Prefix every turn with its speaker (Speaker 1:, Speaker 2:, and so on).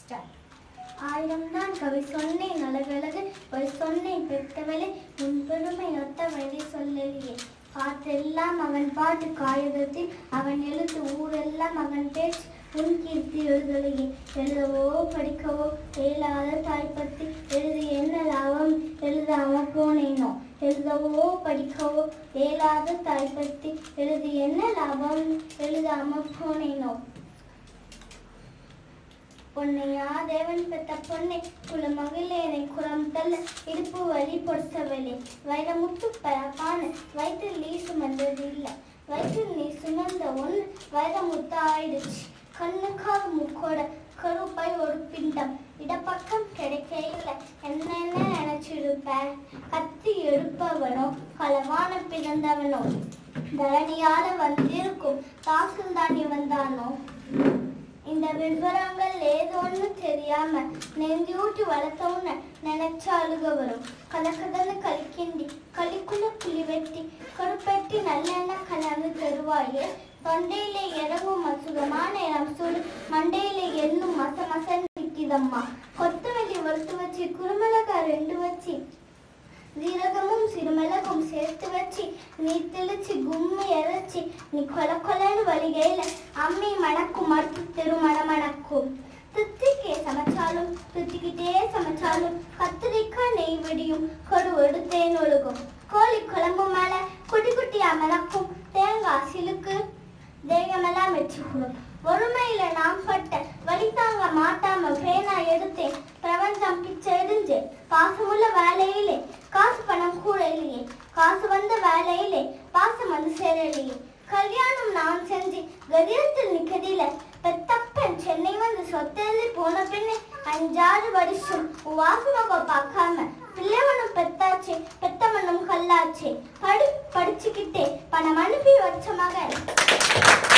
Speaker 1: start ஆயிரம் தான் கவி சொன்னேன் அழகழகு ஒரு சொன்னேன் பெற்றவளே உன் பெருமை ஒத்தவழி சொல்லலையே காற்றெல்லாம் அவன் பாட்டு காகிதத்தில் அவன் எழுத்து ஊரெல்லாம் அவன் பேச்சு உன் கீர்த்தி எழுதலையே எழுதவோ படிக்கவோ இயலாத தாய்ப்பத்தி எழுதி என்ன லாபம் எழுதாம போனேனோ எழுதவோ படிக்கவோ இயலாத தாய்ப்பத்தி எழுதி என்ன லாபம் எழுதாம போனேனோ பொன்னையா தேவன் பெத்த பொன்னை குல மகிழேனை குலம் தள்ள இடுப்பு வலி பொறுத்தவளே வைரமுத்து பரப்பான வயிற்றில் நீ சுமந்தது இல்லை வயிற்றில் நீ சுமந்த ஒன்று வைரமுத்து ஆயிடுச்சு கண்ணுக்காக முக்கோட கருப்பை ஒரு பிண்டம் இடப்பக்கம் கிடைக்க இல்லை என்னென்ன நினைச்சிருப்ப கத்தி எடுப்பவனோ களவான பிறந்தவனோ தரணியால வந்திருக்கும் தாசில்தானி வந்தானோ இந்த விவரங்கள் ஏதோன்னு தெரியாம நெஞ்சியூட்டி வளர்த்தவுன்னு நினைச்சா அழுக வரும் கலக்கதன்னு கலிக்கிண்டி களிக்குள்ள புளி வெட்டி கருப்பெட்டி நல்லெண்ணெய் கலந்து தருவாயே தொண்டையில இறங்கும் அசுகமான இடம் சுடு மண்டையில எண்ணும் மச மசன் நிக்கிதம்மா கொத்தமல்லி வறுத்து வச்சு குருமிளகாய் ரெண்டு வச்சு ஜீரகமும் சிறுமிளகும் சேர்த்து வச்சு நீ தெளிச்சு கும்மி இறைச்சி நீ கொல கொலன்னு வலிகையில அம்மி மணக்கும் மறுத்து திருமண மணக்கும் தித்திக்கே சமைச்சாலும் தித்திக்கிட்டே சமைச்சாலும் கத்திரிக்காய் நெய் வெடியும் கரு எடுத்தேன் ஒழுகும் கோழி குழம்பு மேல குட்டி குட்டியா மிளக்கும் தேங்காய் சிலுக்கு தேகமெல்லாம் வச்சு கொடும் ஒருமையில நாம் பட்ட வழி தாங்க மாட்டாம பேனா எடுத்தேன் பிரபஞ்சம் பிச்சை எரிஞ்சு பாசமுள்ள வேலையிலே காசு பணம் கூட இல்லையே காசு வந்த வேலையிலே பாசம் வந்து சேரலையே கல்யாணம் நான் செஞ்சு கதிரத்தில் நிக்கதில பெத்தப்பன் சென்னை வந்து சொத்தெழுதி போன பின்னே அஞ்சாறு வருஷம் வாசமாக பார்க்காம பிள்ளைவனும் பெத்தாச்சு பெத்தவனும் கல்லாச்சு படி படிச்சுக்கிட்டே பணம் அனுப்பி வச்ச மகன்